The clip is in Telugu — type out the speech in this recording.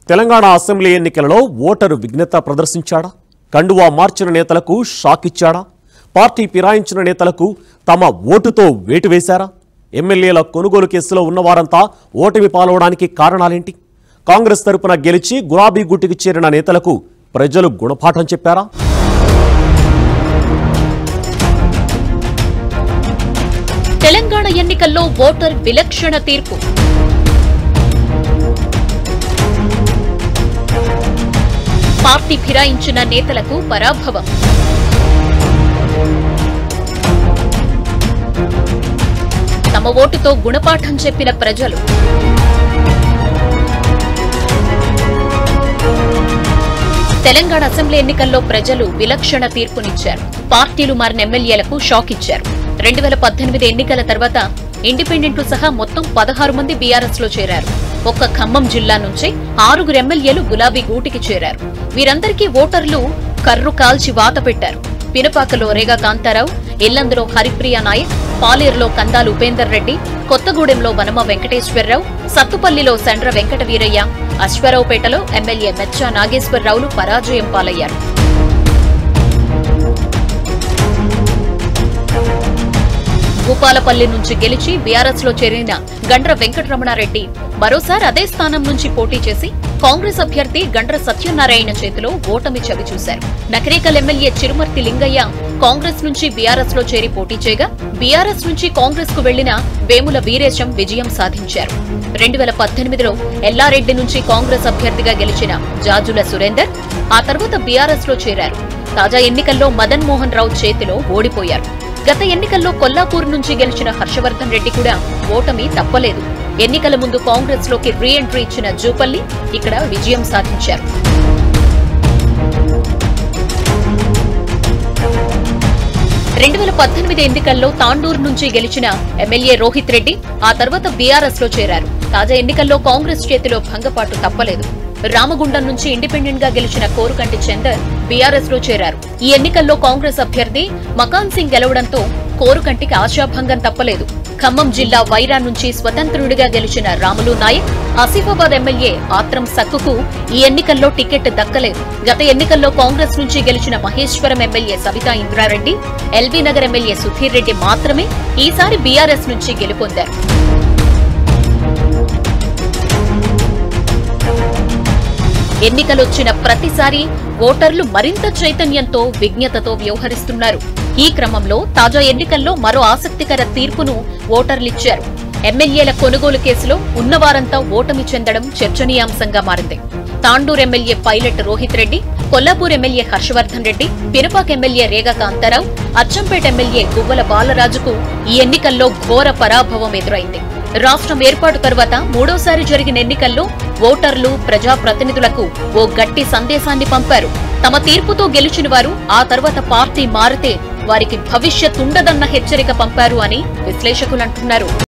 తెలంగాణ అసెంబ్లీ ఎన్నికలలో ఓటరు విఘ్నత ప్రదర్శించాడా కండువా మార్చిన నేతలకు షాక్ ఇచ్చాడా పార్టీ ఫిరాయించిన నేతలకు తమ ఓటుతో వేటు వేశారా ఎమ్మెల్యేల కొనుగోలు కేసులో ఉన్నవారంతా ఓటమి పాలవడానికి కారణాలేంటి కాంగ్రెస్ తరపున గెలిచి గులాబీ గుట్టికి చేరిన నేతలకు ప్రజలు గుణపాఠం చెప్పారా తెలంగాణ ఎన్నికల్లో ఓటర్ విలక్షణ తీర్పు పార్టీ ఫిరాయించిన నేతలకు పరాభవం తమ ఓటుతో గుణపాఠం చెప్పిన ప్రజలు తెలంగాణ అసెంబ్లీ ఎన్నికల్లో ప్రజలు విలక్షణ తీర్పునిచ్చారు పార్టీలు మారిన ఎమ్మెల్యేలకు షాక్ ఇచ్చారు రెండు వేల పద్దెనిమిది ఎన్నికల తర్వాత ఇండిపెండెంట్లు సహా మొత్తం పదహారు మంది బీఆర్ఎస్ లో చేరారు ఒక్క ఖమ్మం జిల్లా నుంచి ఆరుగురు ఎమ్మెల్యేలు గులాబీ గూటికి చేరారు వీరందరికీ ఓటర్లు కర్రు కాల్చి వాత పెట్టారు పినపాకలో రేగా కాంతారావు ఇల్లందులో హరిప్రియ నాయక్ పాలేరులో కందాలు ఉపేందర్ రెడ్డి కొత్తగూడెంలో వనమ వెంకటేశ్వరరావు సత్తుపల్లిలో సండ్ర వెంకట వీరయ్య అశ్వరావుపేటలో ఎమ్మెల్యే మెచ్చా నాగేశ్వరరావులు పరాజయం పాలయ్యారు భూపాలపల్లి నుంచి గెలిచి బీఆర్ఎస్ లో చేరిన గండ్ర వెంకటరమణారెడ్డి మరోసారి అదే స్థానం నుంచి పోటీ చేసి కాంగ్రెస్ అభ్యర్థి గండ్ర సత్యనారాయణ చేతిలో ఓటమి చవిచూశారు నకరేకల్ ఎమ్మెల్యే చిరుమర్తి లింగయ్య కాంగ్రెస్ నుంచి బీఆర్ఎస్ లో చేరి పోటీ చేయగా బీఆర్ఎస్ నుంచి కాంగ్రెస్ కు వెళ్లిన వేముల వీరేశం విజయం సాధించారు రెండు వేల పద్దెనిమిదిలో ఎల్లారెడ్డి నుంచి కాంగ్రెస్ అభ్యర్థిగా గెలిచిన జాజుల సురేందర్ ఆ తర్వాత బీఆర్ఎస్ లో చేరారు తాజా ఎన్నికల్లో మదన్ మోహన్ రావు చేతిలో ఓడిపోయారు గత ఎన్నికల్లో కొల్లాపూర్ నుంచి గెలిచిన హర్షవర్ధన్ రెడ్డి కూడా ఓటమి తప్పలేదు ఎన్నికల ముందు కాంగ్రెస్ లోకి రీ ఎంట్రీ ఇచ్చిన జూపల్లి ఇక్కడ విజయం సాధించారు రెండు వేల పద్దెనిమిది ఎన్నికల్లో తాండూరు నుంచి గెలిచిన ఎమ్మెల్యే రోహిత్ రెడ్డి ఆ తర్వాత బీఆర్ఎస్ లో చేరారు తాజా ఎన్నికల్లో కాంగ్రెస్ చేతిలో భంగపాటు తప్పలేదు రామగుండం నుంచి ఇండిపెండెంట్ గా గెలిచిన కోరుకంటి చందర్ బీఆర్ఎస్ లో చేరారు ఈ ఎన్నికల్లో కాంగ్రెస్ అభ్యర్థి మకాన్ సింగ్ గెలవడంతో కోరుకంటికి ఆశాభంగం తప్పలేదు ఖమ్మం జిల్లా వైరా నుంచి స్వతంత్రుడిగా గెలిచిన రాములు నాయక్ ఆసిఫాబాద్ ఎమ్మెల్యే ఆత్రం సక్కుకు ఈ ఎన్నికల్లో టికెట్ దక్కలేదు గత ఎన్నికల్లో కాంగ్రెస్ నుంచి గెలిచిన Maheshwaram MLA Savitha Indra Reddy LB Nagar MLA Sudheer Reddy మాత్రమే ఈసారి బీఆర్ఎస్ నుంచి గెలుపొందారు ఎన్నికలొచ్చిన ప్రతిసారి ఓటర్లు మరింత చైతన్యంతో విజ్ఞతతో వ్యవహరిస్తున్నారు ఈ క్రమంలో తాజా ఎన్నికల్లో మరో ఆసక్తికర తీర్పును ఓటర్లిచ్చారు ఎమ్మెల్యేల కొనుగోలు కేసులో ఉన్నవారంతా ఓటమి చెందడం చర్చనీయాంశంగా మారింది Tandur MLA pilot Rohith Reddy Kollapur MLA Harshavardhan Reddy Pinapaka MLA Rega Kantha Rao Achampet MLA Guvvala బాలరాజుకు ఈ ఎన్నికల్లో ఘోర పరాభవం ఎదురైంది రాష్ట్రం ఏర్పాటు తర్వాత మూడోసారి జరిగిన ఎన్నికల్లో ఓటర్లు ప్రజాప్రతినిధులకు ఓ గట్టి సందేశాన్ని పంపారు తమ తీర్పుతో గెలిచిన వారు ఆ తర్వాత పార్టీ మారితే వారికి భవిష్యత్తుండదన్న హెచ్చరిక పంపారు అని విశ్లేషకులంటున్నారు